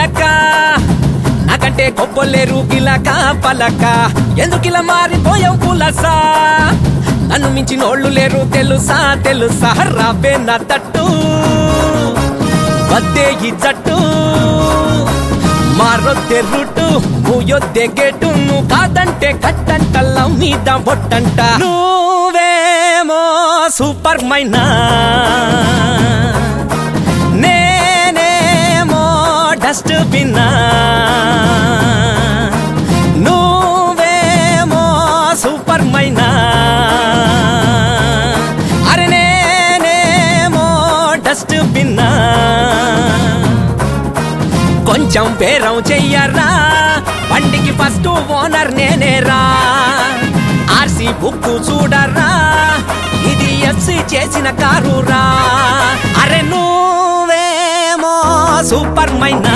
చిలక నాకంటే కొప్పలేరు గిలక పలక ఎందుకిలా మారిపోయావు పులసా నన్ను మించి నోళ్ళు లేరు తెలుసా తెలుసా రావే నా తట్టు వద్దే ఈ జట్టు మారొద్దే రూటు మూయొద్దే గేటు నువ్వు కాదంటే కట్టంటల్ల మీద బొట్టంట నువ్వేమో సూపర్ మైనా నేనేమో డస్ట్ బిన్నా నువ్వేమో సూపర్ మైనా అరే నేనేమో డస్ట్ బిన్నా కొంచెం బేరం చెయ్యరా బండికి ఫస్ట్ ఓనర్ నేనేరా ఆర్సీ బుక్ చూడరా ఇది ఎఫ్సి చేసిన కారురా అరే నువ్వేమో సూపర్ మైనా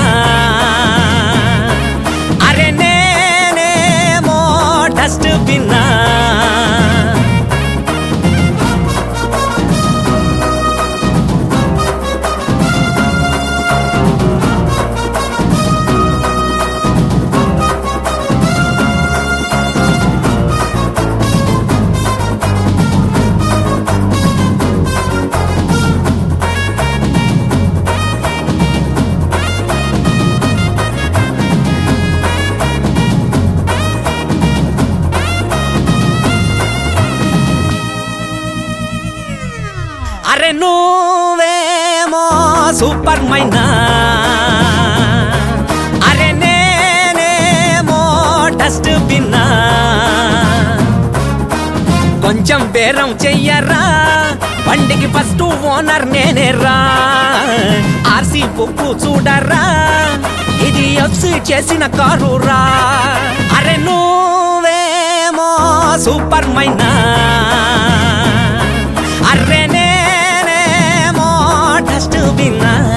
అరే నేనేమో డస్ట్ బిన్నా అరే నువ్వేమో సూపర్ మైనా అరే నేనేమో డస్ట్ బిన్నా కొంచెం బేరం చెయ్యరా బండికి ఫస్ట్ ఓనర్ నేనేరా ఆర్సీ బుక్కు చూడరా ఇది ఎఫ్సి చేసిన కారురా అరే నువ్వేమో సూపర్ మైనా అర్రే నేనేమో డస్ట్ బిన్నా